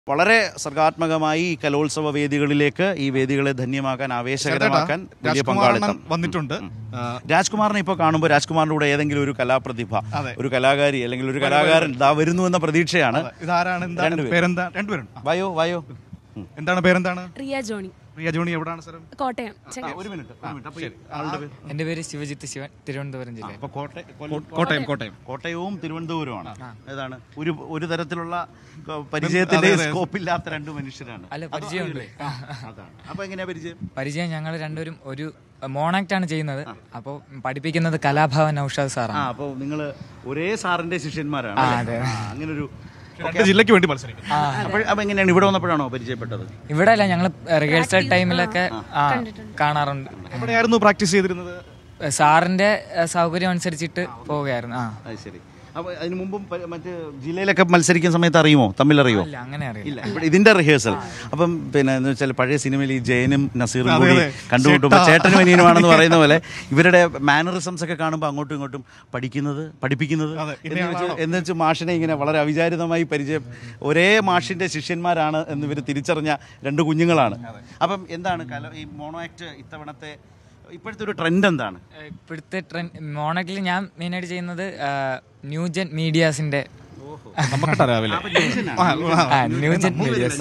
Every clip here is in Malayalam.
വളരെ സർഗാത്മകമായി ഈ കലോത്സവ വേദികളിലേക്ക് ഈ വേദികളെ ധന്യമാക്കാൻ ആവേശകരമാക്കാൻ വലിയ രാജ്കുമാറണ്ണൻ പങ്കാളിത്തം വന്നിട്ടുണ്ട് ആ, രാജ്കുമാറിനെ ഇപ്പോൾ കാണുമ്പോൾ രാജ്കുമാറിന്റെ കൂടെ ഏതെങ്കിലും ഒരു കലാപ്രതിഭ അതെ. ഒരു കലാകാരി അല്ലെങ്കിൽ ഒരു കലാകാരൻ ദാ വരുന്നു എന്ന പ്രതീക്ഷയാണ് ഇതാരാണ് എന്താണ് രണ്ടുപേര്. പേരെന്താ രണ്ടുപേരുണ്ട് വയോ വയോ എന്താണ് പേരെന്താണ് റിയ ജോണി റിയ ജോണി എവിടാണ് സ്ഥലം കോട്ടയം ചെങ്ങ- ഒരു മിനിറ്റ് ഒരു മിനിറ്റ് അപ്പോൾ ഈ ആളുടെ പേര് എൻ്റെ പേര് ശിവജിത്ത് ശിവൻ തിരുവനന്തപുരം ജില്ല അപ്പോൾ കോട്ടയം കൊല്ലം- കോട്ടയം കോട്ടയം കോട്ടയവും തിരുവനന്തപുരവുമാണ് ഏതാണ് ഒരു ഒരു തരത്തിലുള്ള ക- പരിചയത്തിന്റെ അതെ, അതെ. സ്കോപ്പില്ലാത്ത രണ്ട് മനുഷ്യരാണ് അല്ല പരിചയമുണ്ട് അതാണ് അപ്പൊ എങ്ങനെയാ പരിചയം പരിചയം ഞങ്ങൾ രണ്ടുപേരും ഒരു മോണാക്ട് ആണ് ചെയ്യുന്നത് അപ്പോൾ പഠിപ്പിക്കുന്നത് കലാഭവൻ നൌഷാദ് ആ സാറാണ് അപ്പൊ നിങ്ങള് ഒരേ സാറിന്റെ ശിഷ്യന്മാരാണ് ആ, അല്ലേ? അതെ. ആ, അങ്ങനൊരു രണ്ട് ജില്ലയ്ക്ക് വേണ്ടി മത്സരിക്കും അപ്പോൾ അപ്പൊ എങ്ങനെയാണ് ഇവിടെ വന്നപ്പോഴാണോ പരിചയപ്പെട്ടത് ഇവിടെ അല്ല ഞങ്ങൾ റിഹേഴ്സൽ ടൈമിലൊക്കെ ആ കാണാറുണ്ട് എവിടെയായിരുന്നു പ്രാക്ടീസ് ചെയ്തിരുന്നത് സാറിന്റെ ഏഹ്, സൗകര്യം അനുസരിച്ചിട്ട് പോവുകയായിരുന്നു ആ അത് ശരി അപ്പൊ അതിന് മുമ്പും പ- മറ്റ് ജില്ലയിലൊക്കെ മത്സരിക്കുന്ന സമയത്ത് അറിയുമോ തമ്മിൽ അറിയുമോ ഇല്ല അങ്ങനെ അറിയില്ല ഇല്ല ഇവിടെ ഇതിന്റെ റിഹേഴ്സൽ അപ്പം പിന്നെ എന്ന് വെച്ചാൽ പഴയ സിനിമയിൽ ഈ ജയനും നസീറും അതെ, കൂടി അതെ. കണ്ടുമുട്ടുമ്പോൾ ചേട്ടാ. ചേട്ടനും അനിയനുമാണെന്ന് പറയുന്ന പോലെ ഇവരുടെ മാനറിസംസ് ഒക്കെ കാണുമ്പോൾ അങ്ങോട്ടും ഇങ്ങോട്ടും പഠിക്കുന്നത് പഠിപ്പിക്കുന്നത് അതെ, എന്ന് ഇന്നയാളാണോ? വെച്ച് എന്ന് വെച്ച് മാഷിനെ ഇങ്ങനെ വളരെ അവിചാരിതമായി പരിചയം ഒരേ മാഷിന്റെ ശിഷ്യന്മാരാണ് എന്ന് ഇവർ തിരിച്ചറിഞ്ഞ രണ്ട് കുഞ്ഞുങ്ങളാണ് അപ്പം എന്താണ് കല ഈ മോണോ ആക്ട് ഇത്തവണത്തെ ഇപ്പോഴത്തെ ഒരു ട്രെൻഡ് എന്താണ് ഏഹ്, ഇപ്പോഴത്തെ ട്രെൻഡ് മോണാക്ടിൽ ഞാൻ മെയിനായിട്ട് ചെയ്യുന്നത് ന്യൂജൻ മീഡിയാസിന്റെ നമുക്ക് രാവിലെ ആ, ന്യൂജൻ മീഡിയാസ്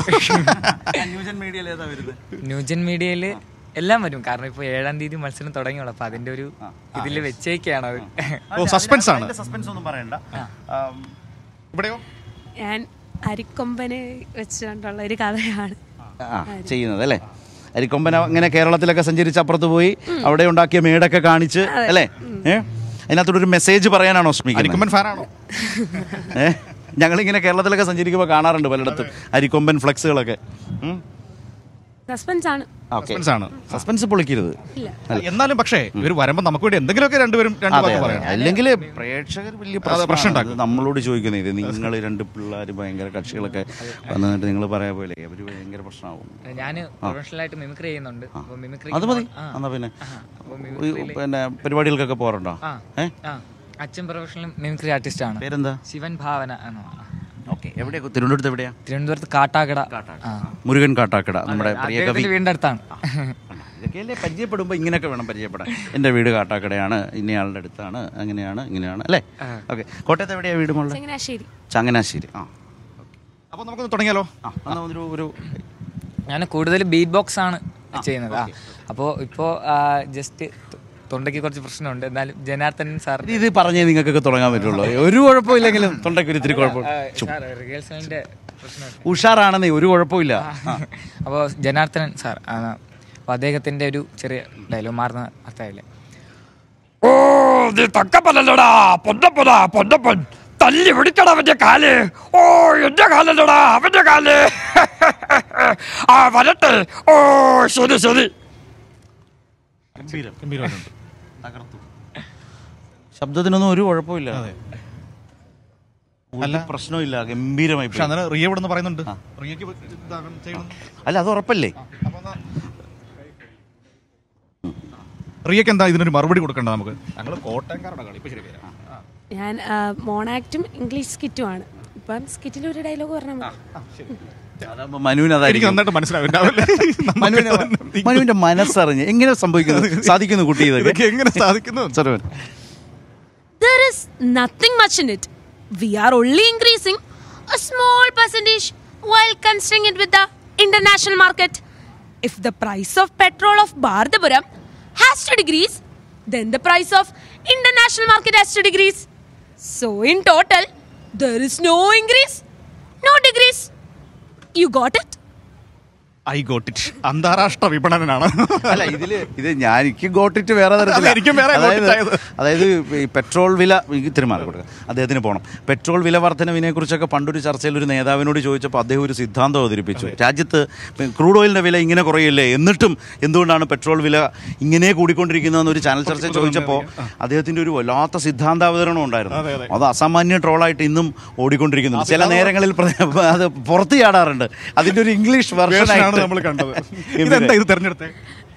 ന്യൂജൻ മീഡിയയിൽ ഏതാ വരുന്നത് ന്യൂജൻ മീഡിയയിൽ എല്ലാം വരും കാരണം ഇപ്പോൾ ഏഴാം തീയതി മത്സരം തുടങ്ങിയുള്ളൂ അപ്പൊ അതിന്റെ ഒരു ഇതിൽ വെച്ചേക്കാണ് അത് ഓ സസ്പെൻസ് ആണ് സസ്പെൻസ് ഒന്നും പറയണ്ട ആം, ഇവിടെയോ ഞാൻ അരിക്കൊമ്പന് വെച്ചുകൊണ്ടുള്ള ഒരു കഥയാണ് ആ, ചെയ്യുന്നത് അല്ലേ അരിക്കൊമ്പൻ അങ്ങനെ കേരളത്തിലൊക്കെ സഞ്ചരിച്ച് അപ്പുറത്ത് പോയി അവിടെ ഉണ്ടാക്കിയ മേടൊക്കെ കാണിച്ച് അല്ലേ ഏ അതിനകത്തോടെ ഒരു മെസ്സേജ് പറയാനാണോ ശ്രമിക്കുന്നത് അരിക്കുമ്പൻ ഫാനാണോ ഏ ഞങ്ങളിങ്ങനെ കേരളത്തിലൊക്കെ സഞ്ചരിക്കുമ്പോൾ കാണാറുണ്ട് പലയിടത്തും അരിക്കൊമ്പൻ ഫ്ലെക്സുകളൊക്കെ ഉം. സസ്പെൻസ് ആണ് ഓക്കെ സസ്പെൻസ് ആണ് സസ്പെൻസ് പൊളിക്കരുത് ഇല്ല എന്നാലും പക്ഷേ ഇവർ വരുമ്പോൾ നമുക്ക് വേണ്ടി എന്തെങ്കിലുമൊക്കെ രണ്ടുപേരും രണ്ട് അതെ വാക്ക് അതെ പറയണം അല്ലെങ്കിൽ പ്രേക്ഷകർ വലിയ പ്രശ്നം പ്രശ്നം ഉണ്ടാക്കും. നമ്മളോട് ചോദിക്കുന്നത് ഇത് നിങ്ങൾ രണ്ട് പിള്ളേർ ഭയങ്കര കക്ഷികളൊക്കെ വന്നിട്ട് നിങ്ങൾ പറയാ പോലെ അവർ ഭയങ്കര പ്രശ്നമാവും ഞാൻ പ്രൊഫഷണലായിട്ട് മിമിക്രി ചെയ്യുന്നുണ്ട് അപ്പോൾ മിമിക്രി അത് മതി എന്നാ പിന്നെ ഈ പിന്നെ പരിപാടികൾക്കൊക്കെ പോകാറുണ്ടോ ആ ഏ ആ അച്ഛൻ പ്രൊഫഷണൽ മിമിക്രി ആർട്ടിസ്റ്റ് ആണ് പേരെന്താ ശിവൻ ഭാവന ആണോ ഓക്കെ എവിടെയാ തിരുവനന്തപുരത്ത് എവിടെയാ തിരുവനന്തപുരത്ത് കാട്ടാക്കട ആ. മുരുകൻ കാട്ടാക്കട നമ്മുടെ പ്രിയ കവി അദ്ദേഹത്തിന്റെ വീടിന്റെ അടുത്താണ് ഇതൊക്കെയല്ലേ പരിചയപ്പെടുമ്പോൾ ഇങ്ങനെയൊക്കെ വേണം പരിചയപ്പെടാൻ എൻ്റെ വീട് കാട്ടാക്കടയാണ് ഇന്നയാളുടെ അടുത്താണ് അങ്ങനെയാണ് ഇങ്ങനെയാണ് അല്ലേ ഓക്കെ കോട്ടയത്ത് എവിടെയാ വീട് മുള്ള ചങ്ങനാശ്ശേരി ചങ്ങനാശ്ശേരി ആ അപ്പോൾ നമുക്കൊന്ന് തുടങ്ങിയാലോ ആ എന്നാ ഒരു ഒരു ഞാൻ കൂടുതൽ ബീറ്റ് ബോക്സ് ആണ് ചെയ്യുന്നത് ആ അപ്പോൾ ഇപ്പോൾ ജസ്റ്റ് തൊണ്ടയ്ക്ക് കുറച്ച് പ്രശ്നമുണ്ട് എന്നാലും ജനാർദ്ദനൻ സാർ ഇത് പറഞ്ഞേ നിങ്ങൾക്കൊക്കെ തുടങ്ങാൻ പറ്റുള്ളൂ ഒരു കുഴപ്പമില്ലെങ്കിലും തൊണ്ടയ്ക്ക് ഒരു ഇത്തിരി കുഴപ്പം സാർ റിഹേഴ്സലിന്റെ പ്രശ്നം ഉഷാറാണെന്നേ ഒരു കുഴപ്പമില്ല ആ. അപ്പോൾ ജനാർദ്ദനൻ സാർ അപ്പോൾ അദ്ദേഹത്തിന്റെ ഒരു ചെറിയ ഡയലോഗ് മാറുന്ന അർത്ഥമില്ലേ ഓ നീ തക്കപ്പനല്ലടാ പൊന്നപ്പനാ പൊന്നപ്പൻ തല്ലി പിടിക്കട അവന്റെ കാല് ഓ എന്റെ കാലല്ലടാ അവന്റെ കാല് ആ വരട്ടെ ഓ ശരി ശരി ഗംഭീരം ഗംഭീരമായിട്ടുണ്ട് തകർത്തു ശബ്ദത്തിനൊന്നും ഒരു കുഴപ്പമില്ല അല്ല. ഒരു പ്രശ്നമില്ല ഗംഭീരമായി പക്ഷെ അന്നേരം റിയ ഇവിടെ നിന്ന് പറയുന്നുണ്ട് റിയക്ക് ഇതാകണം ചെയ്യണം അല്ല അത് ഉറപ്പല്ലേ അപ്പൊ എന്നാ- റിയക്ക് എന്താ ഇതിനൊരു മറുപടി കൊടുക്കണ്ട നമുക്ക് ഞങ്ങൾ കോട്ടയംകാരുടെ കളി ഇപ്പൊ ശരി വരാം. ആ. ഞാൻ മോണാക്റ്റും ഇംഗ്ലീഷ് സ്കിറ്റുമാണ് ഇപ്പം സ്കിറ്റിൽ ഒരു ഡയലോഗ് പറഞ്ഞാൽ മതി അതാകുമ്പോ മനുവിന് എനിക്ക് അതായിരിക്കും നന്നായിട്ട് മനസ്സിലാവില്ല മനുവിന് മനുവിന്റെ മനസ്സറിഞ്ഞ് എങ്ങനെ സംഭവിക്കുന്നു സാധിക്കുന്നു കുട്ടി ഇതൊക്കെ ഇതൊക്കെ എങ്ങനെ സാധിക്കുന്നു ചെറുവൻ There is nothing much in it. We are only increasing a small percentage while considering it with the international market. If the price of petrol of Bharathapuram has to decrease, then the price of international market has to decrease. So in total, there is no increase, no decrease. You got it? I got it അന്താരാഷ്ട്ര വിപണനാണ് അല്ല ഇതില് ഇത് ഞാൻ എനിക്ക് ഗോട്ടിട്ട് വേറെ അതെ, തരത്തില്ല എനിക്കും വേറെ got it ആയത്. അതായത് ഈ പെട്രോൾ വില ഇത്തിരി മാറി കൊടുക്കുക അദ്ദേഹത്തിന് പോകണം പെട്രോൾ വില വർധനവിനെ കുറിച്ചൊക്കെ പണ്ടൊരു ചർച്ചയിൽ ഒരു നേതാവിനോട് ചോദിച്ചപ്പോൾ അദ്ദേഹം ഒരു സിദ്ധാന്തം അവതരിപ്പിച്ചു രാജ്യത്ത് ക്രൂഡ് ഓയിലിന്റെ വില ഇങ്ങനെ കുറയില്ലേ എന്നിട്ടും എന്തുകൊണ്ടാണ് പെട്രോൾ വില ഇങ്ങനെ കൂടിക്കൊണ്ടിരിക്കുന്നതെന്ന് ഒരു ചാനൽ ചർച്ച ചോദിച്ചപ്പോൾ അദ്ദേഹത്തിന്റെ ഒരു വല്ലാത്ത സിദ്ധാന്താവതരണം ഉണ്ടായിരുന്നു അതെ, അതെ. അത് അസാമാന്യ ട്രോളായിട്ട് ഇന്നും ഓടിക്കൊണ്ടിരിക്കുന്നുണ്ട് ചില നേരങ്ങളിൽ പ്ര- അത് പുറത്ത് ചാടാറുണ്ട് അതിന്റെ ഒരു ഇംഗ്ലീഷ് വെർഷൻ വേഷനാണ് നമ്മൾ കണ്ടത് ഇതെന്താ ഇത് തെരഞ്ഞെടുത്തേ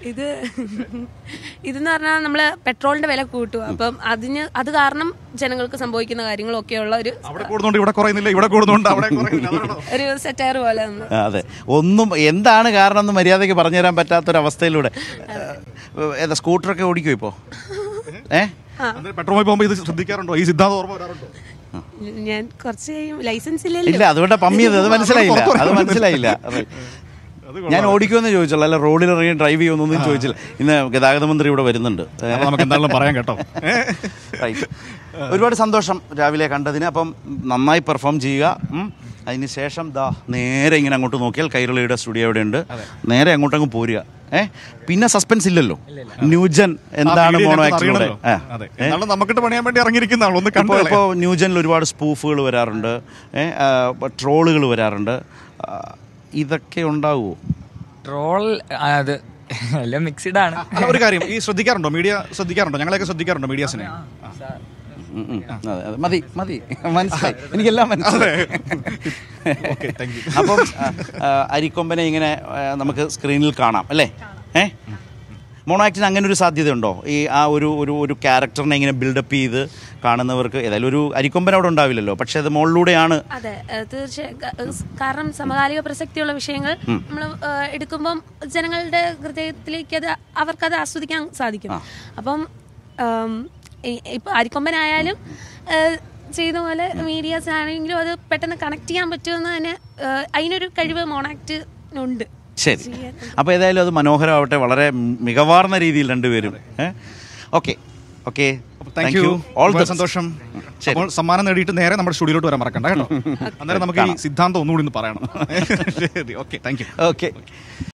ഇത് ഇതെന്ന് പറഞ്ഞാൽ നമ്മൾ പെട്രോളിന്റെ വില കൂട്ടുക അപ്പം അതിന് അത് കാരണം ജനങ്ങൾക്ക് സംഭവിക്കുന്ന കാര്യങ്ങളൊക്കെയുള്ള ഒരു അവിടെ കൂടുന്നുണ്ട് ഇവിടെ കുറയുന്നില്ല ഇവിടെ കൂടുന്നുണ്ട് അവിടെ കുറയുന്നില്ല അതാണോ? ഒരു സെറ്റയർ പോലെ നമ്മൾ ആ, അതെ ഒന്നും എന്താണ് കാരണം എന്ന് മര്യാദയ്ക്ക് പറഞ്ഞുതരാൻ പറ്റാത്തൊരവസ്ഥയിലൂടെ ഏഹ്, ഏതാ സ്കൂട്ടറൊക്കെ ഓടിക്കുമോ ഇപ്പോൾ ഏ അന്നേരം പെട്രോൾ പമ്പ് പോകുമ്പോൾ ഇത് ശ്രദ്ധിക്കാറുണ്ടോ ഈ സിദ്ധാന്തം ഓർമ്മ വരാറുണ്ടോ ഞാൻ കുറച്ച് കഴിയും ലൈസൻസ് ഇല്ല ഇല്ലല്ലോ അതുകൊണ്ട് പമ്മിയത് അത് മനസ്സിലായില്ല അത് മനസ്സിലായില്ല അതെ. ഞാൻ ഓടിക്കുമെന്ന് ചോദിച്ചുള്ളൂ അല്ല റോഡിൽ ഇറങ്ങി ഡ്രൈവ് ചെയ്യുമെന്നൊന്നും ചോദിച്ചില്ല ഇന്ന് ഗതാഗത മന്ത്രി ഇവിടെ വരുന്നുണ്ട് ഏ, അപ്പൊ നമുക്ക് എന്തായാലും പറയാൻ കേട്ടോ റൈറ്റ് ഒരുപാട് സന്തോഷം രാവിലെ കണ്ടതിന് അപ്പം നന്നായി പെർഫോം ചെയ്യുക ഉം. അതിന് ശേഷം ദാ നേരെ ഇങ്ങനെ അങ്ങോട്ട് നോക്കിയാൽ കൈരളിയുടെ സ്റ്റുഡിയോ അവിടെ ഉണ്ട് നേരെ അങ്ങോട്ടങ്ങ് പോരുക ഏ പിന്നെ സസ്പെൻസ് ഇല്ലല്ലോ ന്യൂജൻ എന്താണ് മോണോ ആക്ടിലൂടെ അതെ എന്നാലും നമുക്കിട്ട് പണിയാൻ വേണ്ടി ഇറങ്ങിയിരിക്കുന്ന ആൾ ഒന്ന് ഇപ്പോൾ കണ്ടു ഇപ്പോൾ ന്യൂജനിൽ ഒരുപാട് സ്പൂഫുകൾ വരാറുണ്ട് ഏ, ആ, ട്രോളുകൾ വരാറുണ്ട് ആ, ഇതൊക്കെ ഉണ്ടാവുമോ ട്രോൾ അത് എല്ലാം മിക്സ്ഡ് ആണ് അല്ല, ഒരു കാര്യം ഈ ശ്രദ്ധിക്കാറുണ്ടോ മീഡിയ ശ്രദ്ധിക്കാറുണ്ടോ ഞങ്ങളെയൊക്കെ ശ്രദ്ധിക്കാറുണ്ടോ മീഡിയാസിനെ ഉം, ഉം. അതെ അതെ മതി മതി മനസ്സിലായി എനിക്കെല്ലാം മനസ്സിലായി ഓക്കെ താങ്ക് യു അപ്പം ആ, ആ, അരിക്കൊമ്പനെ ഇങ്ങനെ ആ, നമുക്ക് സ്ക്രീനിൽ കാണാം അല്ലേ ഏ മോണോ ആക്ടിന് അങ്ങനെ ഒരു സാധ്യതയുണ്ടോ ഈ ആ ഒരു ഒരു ഒരു ക്യാരക്ടറിനെ ഇങ്ങനെ ബിൽഡപ്പ് ചെയ്ത് കാണുന്നവർക്ക് ഏതായാലും ഒരു അരിക്കൊമ്പൻ അവിടെ ഉണ്ടാവില്ലല്ലോ പക്ഷെ അത് മുകളിലൂടെയാണ് അതെ ഏഹ് തീർച്ചയായും ക- ഏഹ് സ് കാരണം സമകാലിക പ്രസക്തിയുള്ള വിഷയങ്ങൾ നമ്മൾ എടുക്കുമ്പം ജനങ്ങളുടെ ഹൃദയത്തിലേക്ക് അത് അവർക്കത് ആസ്വദിക്കാൻ സാധിക്കും അപ്പം ആം, ഇ- ഇപ്പൊ അരിക്കൊമ്പനായാലും ഏഹ് ചെയ്ത പോലെ മീഡിയാസ് ആണെങ്കിലും അത് പെട്ടെന്ന് കണക്ട് ചെയ്യാൻ പറ്റുമെന്ന് തന്നെ ഏഹ് അതിനൊരു കഴിവ് മോണാക്ടിനുണ്ട് ശരി അപ്പോൾ ഏതായാലും അത് മനോഹരമാവട്ടെ വളരെ മികവാർന്ന രീതിയിൽ രണ്ടുപേരും okay okay thank you all the സന്തോഷം ശരി. അപ്പോൾ സമ്മാനം നേടിയിട്ട് നേരെ നമ്മുടെ സ്റ്റുഡിയോയിലോട്ട് വരാൻ മറക്കണ്ട കേട്ടോ അന്നേരം നമുക്ക് ഈ സിദ്ധാന്തം ഒന്നുകൂടി ഒന്ന് പറയണം ശരി ഓക്കെ താങ്ക് യു ഓക്കെ